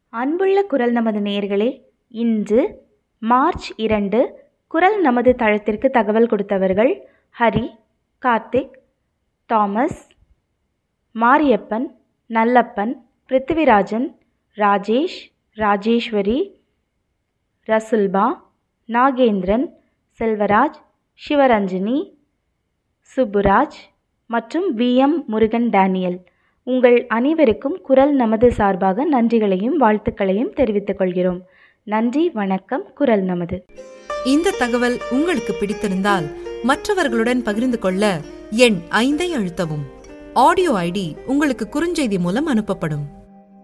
அன்புள்ள குரல் நமது நேயர்களே இன்று மார்ச் இரண்டு குரல் நமது தளத்திற்கு தகவல் கொடுத்தவர்கள் ஹரி கார்த்திக் தாமஸ் மாரியப்பன் நல்லப்பன் பிருத்திவிராஜன் ராஜேஷ் ராஜேஸ்வரி ரசுல்பா நாகேந்திரன் செல்வராஜ் சிவரஞ்சினி சுப்புராஜ் மற்றும் வி எம் முருகன் டேனியல் உங்கள் அனைவருக்கும் குரல் நமது சார்பாக நன்றிகளையும் வாழ்த்துக்களையும் தெரிவித்துக் கொள்கிறோம் நன்றி வணக்கம் குரல் நமது இந்த தகவல் உங்களுக்கு பிடித்திருந்தால் மற்றவர்களுடன் பகிர்ந்து கொள்ள எண் ஐந்தை அழுத்தவும் ஆடியோ ஐடி உங்களுக்கு குறுஞ்செய்தி மூலம் அனுப்பப்படும்